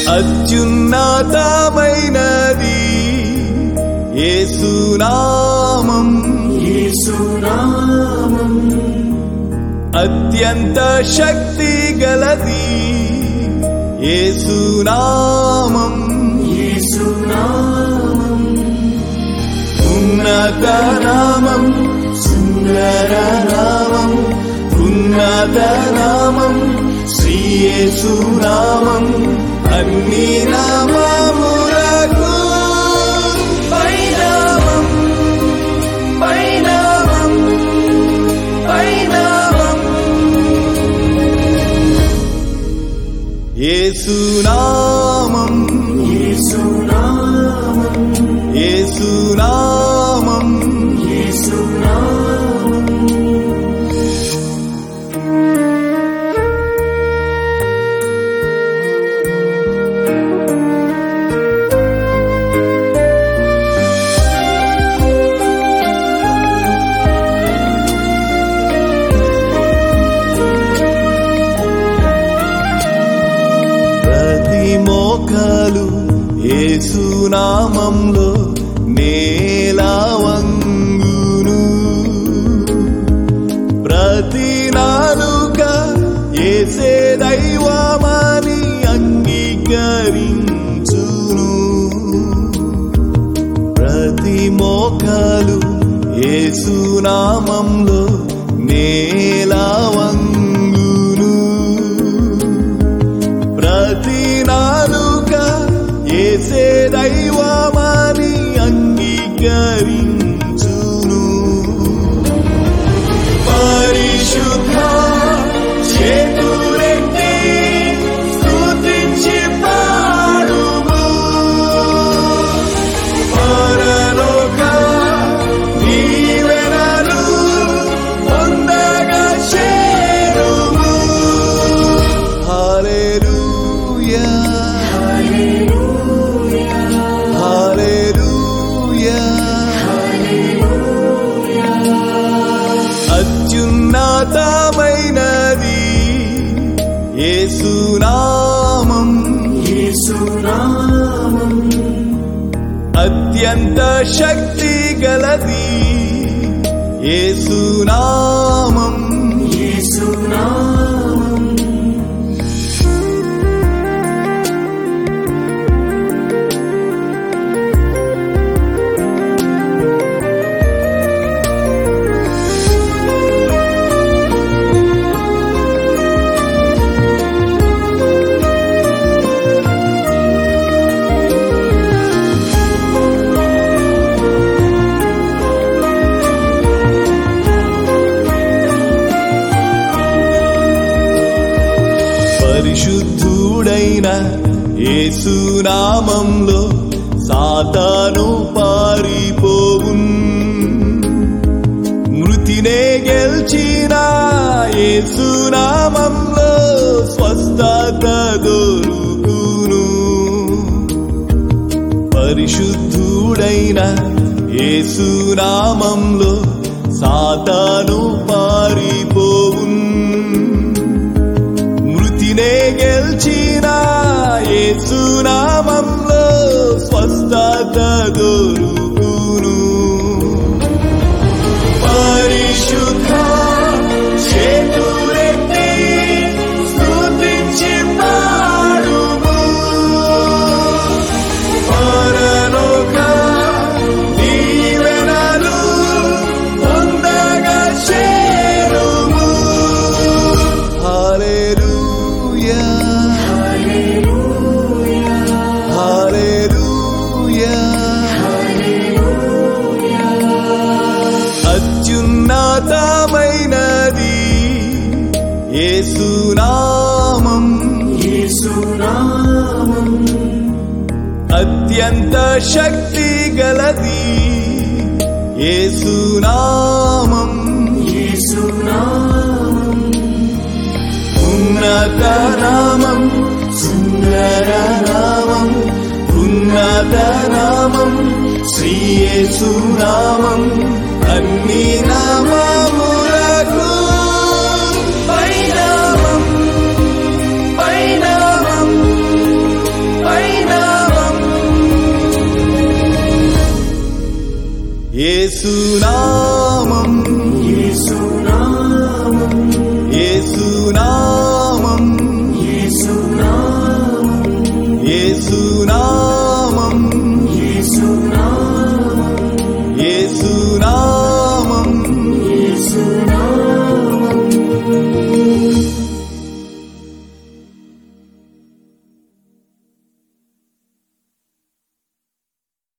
అత్యున్నతమైనది యేసునామం యేసునామం అత్యంత శక్తి గలది యేసునామం యేసునామం ఉన్నత నామం సుందర నామం ఉన్నత నామం శ్రీయేసునామం అన్ని నామములకు పైనామం పైనామం పైనామం యేసునామం యేసునామం యేసునామం యేసునామం ప్రతి మోకాలు యేసునామంలో నేలా వంగును ప్రతి నాలుక ఏసే దైవమని అంగీకరించును ప్రతి మోకాలు యేసునామంలో నేలా వంగును ప్రతి నాలుక ఏసే దైవమని అంగీకరించును పరిశుద్ధ చేతులెత్తి స్తుతించి పాడుము పరలోక దీవెనలు పొందగా చేరుము హల్లెలూయా హల్లెలూయా అత్యున్నతమైనది యేసునామం యేసునామం అత్యంత శక్తి గలది యేసునామం యేసునామం పరిశుద్ధుడైన యేసునామంలో సాతాను పారిపోవున్ మృతినే గెల్చిన యేసునామంలో స్వస్థత దొరుకును పరిశుద్ధుడైన యేసునామంలో సాతాను పారిపోవున్ మృతినే గెల్చిన యేసునామంలో స్వస్థత దొరుకును పరిశుద్ధ చేతులెత్తి స్తుతించి పాడుము పరలోక దీవెనలు పొందగా చేరుము హల్లెలూయా హల్లెలూయా అత్యున్నతమైనది యేసునామం యేసునామం అత్యంత శక్తి గలది యేసునామం యేసునామం ఉన్నత నామం సుందర నామం ఉన్నత నామం శ్రీయేసునామం అన్ని నామములకు పైనామం పైనామం యేసునామం యేసునామం యేసునామం